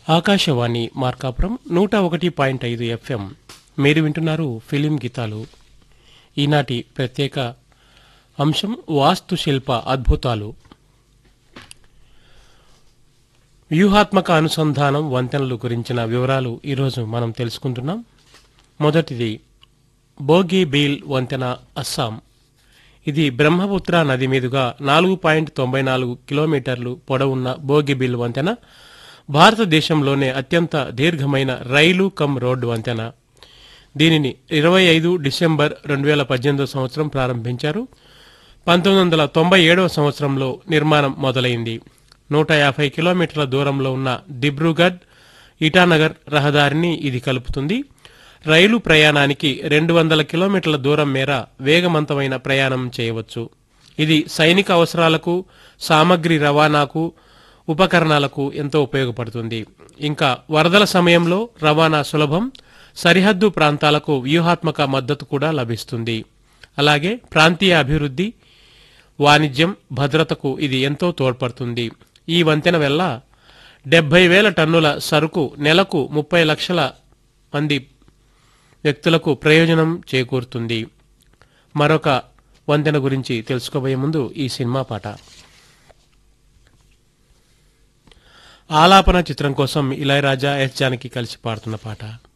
ఆకాశవాణి మార్కాపురం నూట ఒకటి పాయింట్ ఐదు ఎఫ్ఎం మీరు వింటున్నారు ఫిలిం గీతాలు ఈనాటి ప్రత్యేక అంశం వాస్తుశిల్ప అద్భుతాలు వ్యూహాత్మక అనుసంధానం వంతెనలు గురించిన వివరాలు ఈరోజు మనం తెలుసుకుంటున్నాం మొదటిది బోగీబీల్ వంతెన అస్సాం ఇది బ్రహ్మపుత్ర నది మీదుగా నాలుగు పాయింట్ తొంభై నాలుగు కిలోమీటర్లు పొడవున్న బోగిబిల్ వంతెన భారతదేశంలోనే అత్యంత దీర్ఘమైన రైలు కమ్ రోడ్డు వంతెన దీనిని ఇరవై ఐదు డిసెంబర్ రెండు వేల పద్దెనిమిదో సంవత్సరం ప్రారంభించారు పంతొమ్మిది వందల తొంభై ఏడవ సంవత్సరంలో నిర్మాణం మొదలైంది నూట యాభై కిలోమీటర్ల దూరంలో ఉన్న దిబ్రూగఢ్ ఇటానగర్ రహదారిని ఇది కలుపుతుంది రైలు ప్రయాణానికి రెండు వందల కిలోమీటర్ల దూరం మేర వేగవంతమైన ప్రయాణం చేయవచ్చు ఇది సైనిక అవసరాలకు సామగ్రి రవాణాకు ఉపకరణాలకు ఎంతో ఉపయోగపడుతుంది ఇంకా వరదల సమయంలో రవాణా సులభం సరిహద్దు ప్రాంతాలకు వ్యూహాత్మక మద్దతు కూడా లభిస్తుంది అలాగే ప్రాంతీయ అభివృద్ధి వాణిజ్యం భద్రతకు ఇది ఎంతో తోడ్పడుతుంది ఈ వంతెన వల్ల డెబ్బై వేల టన్నుల సరుకు నెలకు ముప్పై లక్షల మంది వ్యక్తులకు ప్రయోజనం చేకూరుతుంది మరొక వంతెన గురించి తెలుసుకోబోయే ముందు ఈ సినిమా పాట ఆలాపన చిత్రం కోసం ఇళయరాజా ఎస్ జానకి కలిసి పాడుతున్న పాట